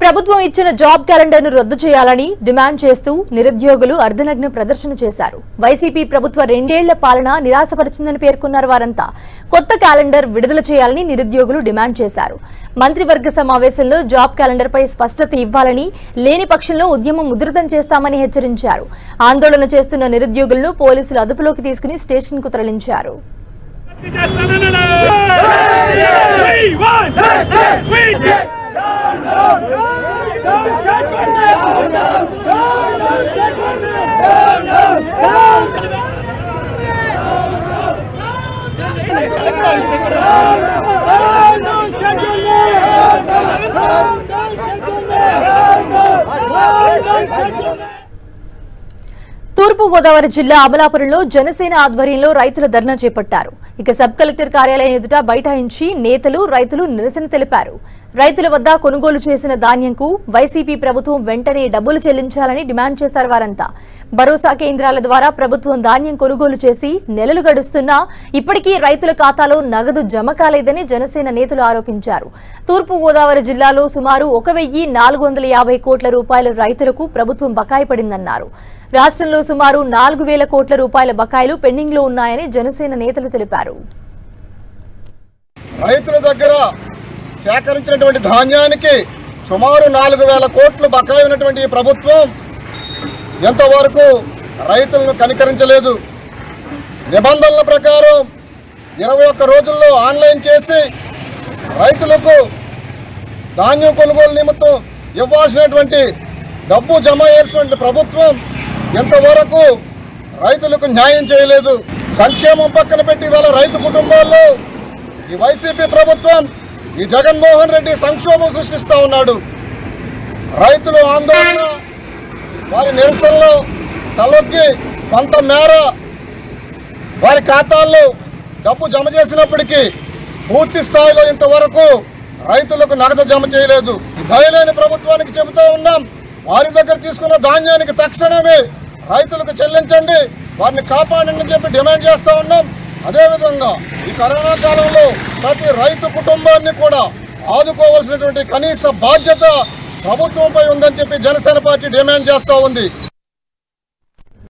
ప్రభుత్వం ఇచ్చిన job calendar ను రద్దు చేయాలని డిమాండ్ చేస్తూ నిరుద్యోగులు అర్ధనగ్న ప్రదర్శన చేశారు వైసీపీ ప్రభుత్వ రెండేళ్ల పాలన నిరాశపరిచిందని పేర్కొన్నారు వారంతా కొత్త క్యాలెండర్ విడుదల చేయాలని నిరుద్యోగులు డిమాండ్ చేశారు మంత్రివర్గ సమావేశంలో జాబ్ క్యాలెండర్ పై స్పష్టత ఇవ్వాలని లేని పక్షంలో ఉద్యమం ఉధృతం చేస్తామని హెచ్చరించారు ఆందోళన చేస్తున్న నిరుద్యోగులను పోలీసులు అదుపులోకి తీసుకుని స్టేషన్ కు తరలించారు We want We తూర్పు గోదావరి జిల్లా అమలాపురంలో జనసేన ఆధ్వర్యంలో రైతుల ధర్నా చేపట్టారు ఇక సబ్ కలెక్టర్ కార్యాలయం ఎదుట బైఠాయించి నేతలు రైతులు నిరసన తెలిపారు రైతుల వద్ద కొనుగోలు చేసిన ధాన్యంకు వైసీపీ ప్రభుత్వం వెంటనే డబ్బులు చెల్లించాలని డిమాండ్ చేశారు వారంతా భరోసా కేంద్రాల ద్వారా ప్రభుత్వం ధాన్యం కొనుగోలు చేసి నెలలు గడుస్తున్నా ఇప్పటికీ రైతుల ఖాతాలో నగదు జమ కాలేదని జనసేన నేతలు ఆరోపించారు తూర్పు గోదావరి జిల్లాలో సుమారు ఒక వెయ్యి నాలుగు వందల యాభై కోట్ల రూపాయల రైతులకు ప్రభుత్వం బకాయి పడిందన్నారు రాష్ట్రంలో సుమారు నాలుగు వేల కోట్ల రూపాయల బకాయిలు పెండింగ్ లో ఉన్నాయని జనసేన నేతలు తెలిపారు రైతుల దగ్గర సేకరించినటువంటి ధాన్యానికి సుమారు నాలుగు వేల కోట్లు బకాయి ఉన్నటువంటి ఈ ప్రభుత్వం ఎంతవరకు రైతులను కనికరించలేదు నిబంధనల ప్రకారం ఇరవై ఒక్క రోజుల్లో ఆన్లైన్ చేసి రైతులకు ధాన్యం కొనుగోలు నిమిత్తం ఇవ్వాల్సినటువంటి డబ్బు జమ చేయాల్సినటువంటి ప్రభుత్వం ఎంతవరకు రైతులకు న్యాయం చేయలేదు సంక్షేమం పక్కన పెట్టి ఇవాళ రైతు కుటుంబాల్లో ఈ వైసీపీ ప్రభుత్వం ఈ జగన్మోహన్ రెడ్డి సంక్షోభం సృష్టిస్తా ఉన్నాడు రైతులు ఆందోళన వారి నిరసనలో తలొగ్గి కొంత మేర వారి ఖాతాల్లో డబ్బు జమ చేసినప్పటికీ పూర్తి స్థాయిలో ఇంతవరకు రైతులకు నగదు జమ చేయలేదు ఈ దయలేని ప్రభుత్వానికి చెబుతూ ఉన్నాం వారి దగ్గర తీసుకున్న ధాన్యానికి తక్షణమే రైతులకు చెల్లించండి వారిని కాపాడండి అని చెప్పి డిమాండ్ చేస్తూ ఉన్నాం అదేవిధంగా ఈ కరోనా కాలంలో ప్రతి రైతు కుటుంబాన్ని కూడా ఆదుకోవాల్సినటువంటి కనీస బాధ్యత ప్రభుత్వంపై ఉందని చెప్పి జనసేన పార్టీ డిమాండ్ చేస్తూ ఉంది